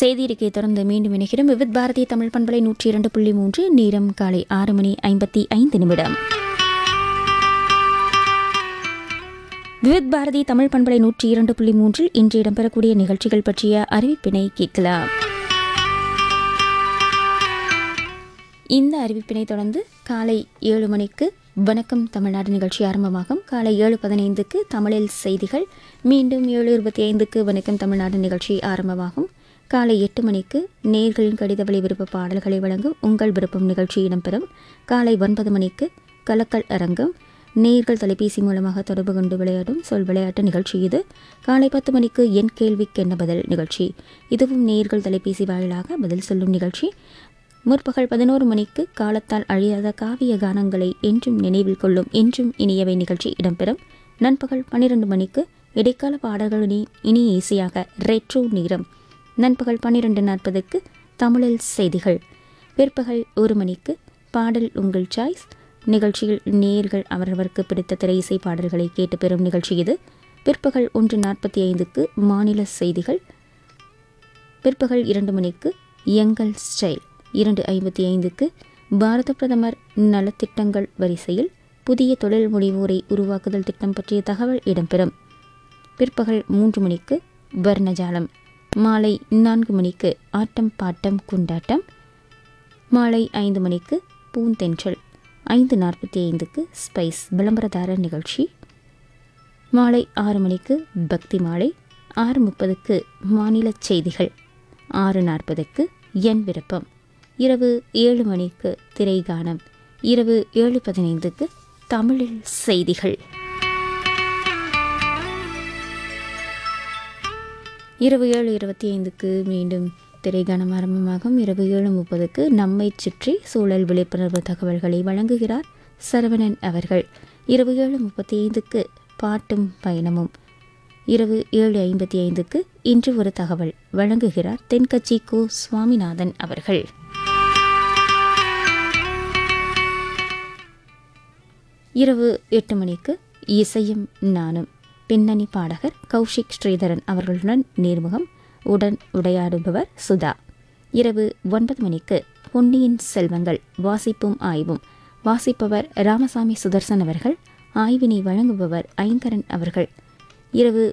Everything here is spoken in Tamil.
செய்தி இருக்கை தொடர்ந்து மீண்டும் இணைகிறோம் விவித் பாரதி தமிழ் பண்பலை நூற்றி இரண்டு புள்ளி மூன்று நேரம் காலை ஆறு மணி ஐம்பத்தி ஐந்து நிமிடம் விவித் பாரதி தமிழ் பண்பலை நூற்றி இரண்டு புள்ளி மூன்றில் இன்று இடம்பெறக்கூடிய நிகழ்ச்சிகள் பற்றிய அறிவிப்பினை கேட்கலாம் இந்த அறிவிப்பினை தொடர்ந்து காலை ஏழு மணிக்கு வணக்கம் தமிழ்நாடு நிகழ்ச்சி ஆரம்பமாகும் காலை ஏழு பதினைந்துக்கு தமிழில் செய்திகள் மீண்டும் ஏழு இருபத்தி ஐந்துக்கு வணக்கம் தமிழ்நாடு நிகழ்ச்சி ஆரம்பமாகும் காலை எட்டு மணிக்கு நேர்களின் கடித வழி விருப்ப பாடல்களை வழங்கும் உங்கள் விருப்பம் நிகழ்ச்சி இடம்பெறும் காலை ஒன்பது மணிக்கு கலக்கல் அரங்கம் நேர்கள் தொலைபேசி மூலமாக தொடர்பு கொண்டு விளையாடும் சொல் விளையாட்டு நிகழ்ச்சி இது காலை பத்து மணிக்கு என் கேள்விக்கு என்ன பதில் நிகழ்ச்சி இதுவும் நேர்கள் தொலைபேசி வாயிலாக பதில் சொல்லும் நிகழ்ச்சி முற்பகல் பதினோரு மணிக்கு காலத்தால் அழியாத காவிய கானங்களை என்றும் நினைவில் கொள்ளும் என்றும் இனியவை நிகழ்ச்சி இடம்பெறும் நண்பகல் பன்னிரண்டு மணிக்கு இடைக்கால பாடல்களின் இனிய இசையாக ரெட்ரோ நேரம் நண்பகல் பன்னிரண்டு நாற்பதுக்கு தமிழில் செய்திகள் பிற்பகல் ஒரு மணிக்கு பாடல் உங்கள் சாய்ஸ் நிகழ்ச்சியில் நேர்கள் அவரவருக்கு பிடித்த திரை இசை பாடல்களை கேட்டு பெறும் நிகழ்ச்சி இது பிற்பகல் ஒன்று நாற்பத்தி ஐந்துக்கு மாநில செய்திகள் பிற்பகல் இரண்டு மணிக்கு எங்கள் ஸ்டைல் இரண்டு ஐம்பத்தி ஐந்துக்கு பாரத பிரதமர் நலத்திட்டங்கள் வரிசையில் புதிய தொழில் முனைவோரை உருவாக்குதல் திட்டம் பற்றிய தகவல் இடம்பெறும் பிற்பகல் மூன்று மணிக்கு வர்ணஜாலம் மாலை நான்கு மணிக்கு ஆட்டம் பாட்டம் குண்டாட்டம் மாலை ஐந்து மணிக்கு பூந்தென்றல் ஐந்து நாற்பத்தி ஐந்துக்கு ஸ்பைஸ் விளம்பரதாரர் நிகழ்ச்சி மாலை ஆறு மணிக்கு பக்தி மாலை ஆறு முப்பதுக்கு மாநில செய்திகள் ஆறு நாற்பதுக்கு என் விருப்பம் இரவு ஏழு மணிக்கு திரைகானம் இரவு ஏழு பதினைந்துக்கு தமிழில் செய்திகள் இரவு ஏழு இருபத்தி ஐந்துக்கு மீண்டும் திரைகானம் ஆரம்பமாகும் இரவு ஏழு முப்பதுக்கு நம்மை சுற்றி சூழல் விழிப்புணர்வு தகவல்களை வழங்குகிறார் சரவணன் அவர்கள் இரவு ஏழு முப்பத்தி ஐந்துக்கு பாட்டும் பயணமும் இரவு ஏழு ஐம்பத்தி ஐந்துக்கு இன்று ஒரு தகவல் வழங்குகிறார் தென்கட்சி கோ சுவாமிநாதன் அவர்கள் இரவு எட்டு மணிக்கு இசையும் நானும் பின்னணி பாடகர் கௌஷிக் ஸ்ரீதரன் அவர்களுடன் நேர்முகம் உடன் உரையாடுபவர் சுதா இரவு ஒன்பது மணிக்கு பொன்னியின் செல்வங்கள் வாசிப்பும் ஆய்வும் வாசிப்பவர் ராமசாமி சுதர்சன் அவர்கள் ஆய்வினை வழங்குபவர் ஐங்கரன் அவர்கள் இரவு